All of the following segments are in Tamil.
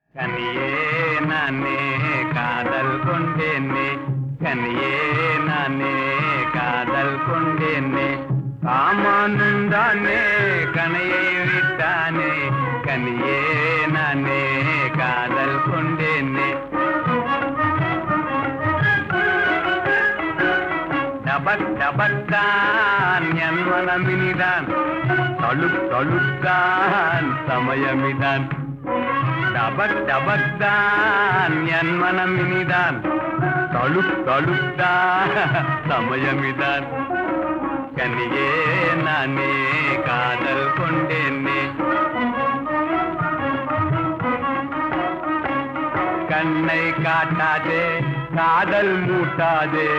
கனியே நானே காதல் கொண்டேனே கனியே நானே காதல் கொண்டேனே காமானுந்தானே கனையை விட்டானே கனியே நானே காதல் கொண்டேனே டபக் டபத்தான் என் மனமினிதான் தழுக் தழுத்தான் சமயமிதான் டபக் டபக்தான் என் மனமினிதான் தழுக் தழுத்தான் சமயமிதான் கனியே நானே காதல் கொண்டேனே கண்ணை காட்டாதே காதல் மூட்டாதே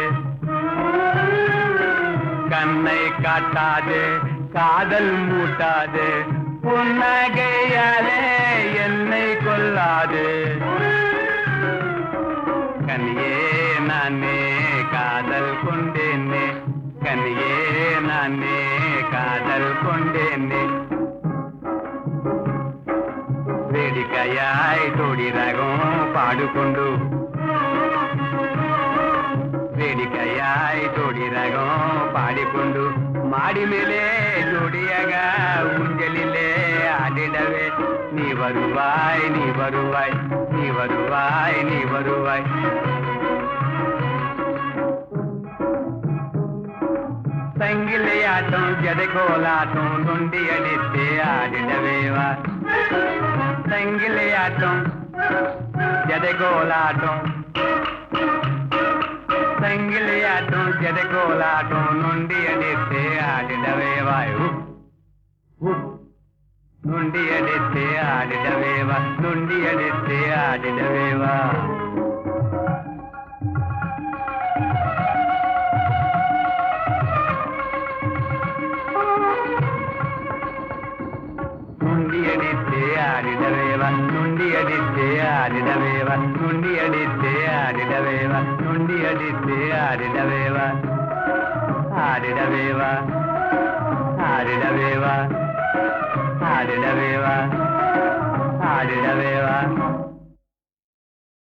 கண்ணை காட்டாதே காதல் மூட்டாதே புன்னகையாலே என்னை கொல்லாதே கனியே நானே காதல் கொண்டேனே கனியே நானே காதல் கொண்டேனே వేడికయాయ్ తోడి రాగం పాడుకుండు వేడికయాయ్ తోడి రాగం పాడిಕೊಂಡು ಮಾಡಿ ಮೇಲೆ ಜೋಡಿಯಾಗ ಉಂಜಲಿಲೆ ಆಡಿಡವೆ ನೀ ಬರುವಾಯ್ ನೀ ಬರುವಾಯ್ ನೀ ಬರುವಾಯ್ ನೀ ಬರುವಾಯ್ ಸಂಗಿಲೆಯಾಟಂ ಜಡೆಗೋಲಾಟಂ ನುಂಡಿಯಡಿತ್ತೆ ಆಡಿಡವೇವಾ సంగిలియాటం జడగోలాటం సంగిలియాటం జడగోలాటం నుండి అడితే ఆడిడవేవాయు నుండి అడితే ఆడిడవేవా నుండి అడితే ఆడిడవేవా నుండి అడితే ఆడిడవేవ నుండి అడితే ఆడిడవేవ నుండి అడితే ఆడిడవేవ నుండి అడితే ఆడిడవేవ ఆడిడవేవ ఆడిడవేవ ఆడిడవేవ ఆడిడవేవ